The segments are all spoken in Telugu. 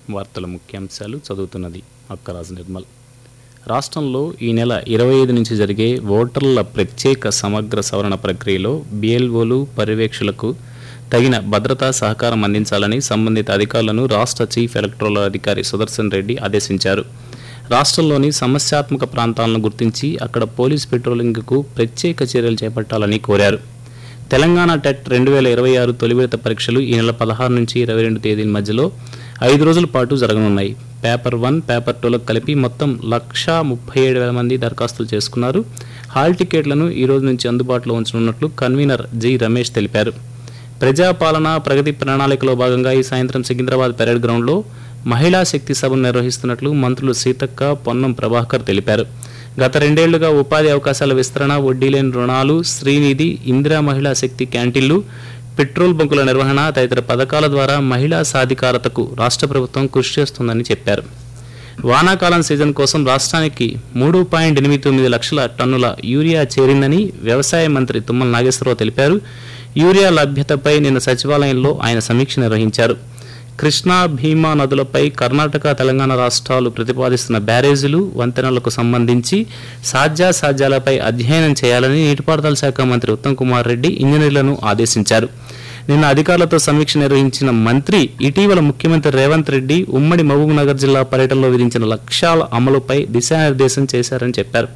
వార్తల ముఖ్యాంశాలు చదువుతున్నది అక్కరాజు నిర్మల్ రాష్ట్రంలో ఈ నెల ఇరవై ఐదు నుంచి జరిగే ఓటర్ల ప్రత్యేక సమగ్ర సవరణ ప్రక్రియలో బిఎల్ఓలు పర్యవేక్షకులకు తగిన భద్రతా సహకారం అందించాలని సంబంధిత అధికారులను రాష్ట్ర చీఫ్ ఎలక్టోరల్ అధికారి సుదర్శన్ రెడ్డి ఆదేశించారు రాష్ట్రంలోని సమస్యాత్మక ప్రాంతాలను గుర్తించి అక్కడ పోలీస్ పెట్రోలింగ్కు ప్రత్యేక చర్యలు చేపట్టాలని కోరారు తెలంగాణ టెట్ రెండు వేల ఇరవై ఆరు తొలి విడత పరీక్షలు ఈ నెల పదహారు నుంచి ఇరవై రెండు తేదీల మధ్యలో ఐదు రోజుల పాటు జరగనున్నాయి పేపర్ వన్ పేపర్ టూలకు కలిపి మొత్తం లక్షా ముప్పై ఏడు వేల మంది దరఖాస్తులు చేసుకున్నారు హాల్ టికెట్లను ఈ రోజు నుంచి అందుబాటులో ఉంచనున్నట్లు కన్వీనర్ జి రమేష్ తెలిపారు ప్రజాపాలన ప్రగతి ప్రణాళికలో భాగంగా ఈ సాయంత్రం సికింద్రాబాద్ పెరేడ్ గ్రౌండ్లో మహిళా శక్తి సభను నిర్వహిస్తున్నట్లు మంత్రులు సీతక్క పొన్నం ప్రభాకర్ తెలిపారు గత రెండేళ్లుగా ఉపాధి అవకాశాల విస్తరణ వడ్డీ లేని రుణాలు శ్రీనిధి ఇందిరా మహిళా శక్తి క్యాంటీన్లు పెట్రోల్ బంకుల నిర్వహణ తదితర పథకాల ద్వారా మహిళా సాధికారతకు రాష్ట్ర ప్రభుత్వం కృషి చేస్తుందని చెప్పారు వానాకాలం సీజన్ కోసం రాష్ట్రానికి మూడు పాయింట్ ఎనిమిది తొమ్మిది లక్షల టన్నుల యూరియా చేరిందని వ్యవసాయ మంత్రి తుమ్మల నాగేశ్వరరావు తెలిపారు యూరియా లభ్యతపై నిన్న సచివాలయంలో ఆయన సమీక్ష నిర్వహించారు కృష్ణా భీమా నదులపై కర్ణాటక తెలంగాణ రాష్ట్రాలు ప్రతిపాదిస్తున్న బ్యారేజీలు వంతెనలకు సంబంధించి సాధ్యాసాధ్యాలపై అధ్యయనం చేయాలని నీటిపారుదల శాఖ మంత్రి ఉత్తమ్ కుమార్ రెడ్డి ఇంజనీర్లను ఆదేశించారు నిన్న అధికారులతో సమీక్ష నిర్వహించిన మంత్రి ఇటీవల ముఖ్యమంత్రి రేవంత్ రెడ్డి ఉమ్మడి మహబూబ్నగర్ జిల్లా పర్యటనలో విధించిన లక్ష్యాల అమలుపై దిశానిర్దేశం చేశారని చెప్పారు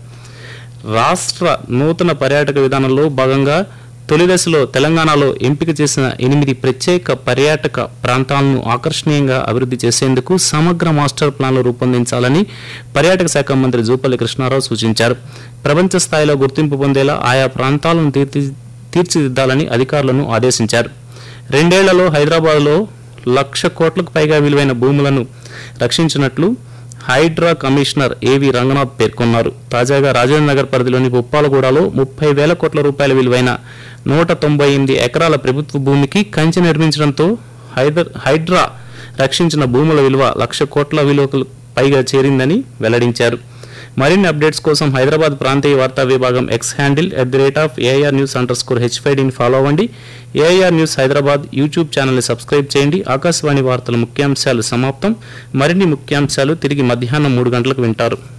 రాష్ట్ర నూతన పర్యాటక విధానంలో భాగంగా తొలి దశలో తెలంగాణలో ఎంపిక చేసిన ఎనిమిది ప్రత్యేక పర్యాటక ప్రాంతాలను ఆకర్షణీయంగా అభివృద్ధి చేసేందుకు సమగ్ర మాస్టర్ ప్లాన్లు రూపొందించాలని పర్యాటక శాఖ మంత్రి జూపల్లి కృష్ణారావు సూచించారు ప్రపంచ స్థాయిలో గుర్తింపు పొందేలా ఆయా ప్రాంతాలను తీర్చి తీర్చిదిద్దాలని అధికారులను ఆదేశించారు రెండేళ్లలో హైదరాబాద్లో లక్ష కోట్లకు పైగా విలువైన భూములను రక్షించినట్లు హైడ్రా కమిషనర్ ఏవి రంగనాథ్ పేర్కొన్నారు తాజాగా రాజేంద్ర నగర్ పరిధిలోని ఉప్పాలగూడలో ముప్పై వేల కోట్ల రూపాయల విలువైన నూట తొంభై ఎనిమిది ఎకరాల ప్రభుత్వ భూమికి కంచె నిర్మించడంతో హైదర్ హైడ్రా రక్షించిన భూముల విలువ లక్ష కోట్ల విలువకు పైగా చేరిందని వెల్లడించారు మరిన్ని అప్డేట్స్ కోసం హైదరాబాద్ ప్రాంతీయ వార్తా విభాగం X handle at the rate of AIR news underscore హెచ్ఫైడీని ఫాలో అవ్వండి ఏఐఆర్ న్యూస్ హైదరాబాద్ యూట్యూబ్ ఛానల్ని సబ్స్క్రైబ్ చేయండి ఆకాశవాణి వార్తల ముఖ్యాంశాలు సమాప్తం మరిన్ని ముఖ్యాంశాలు తిరిగి మధ్యాహ్నం మూడు గంటలకు వింటారు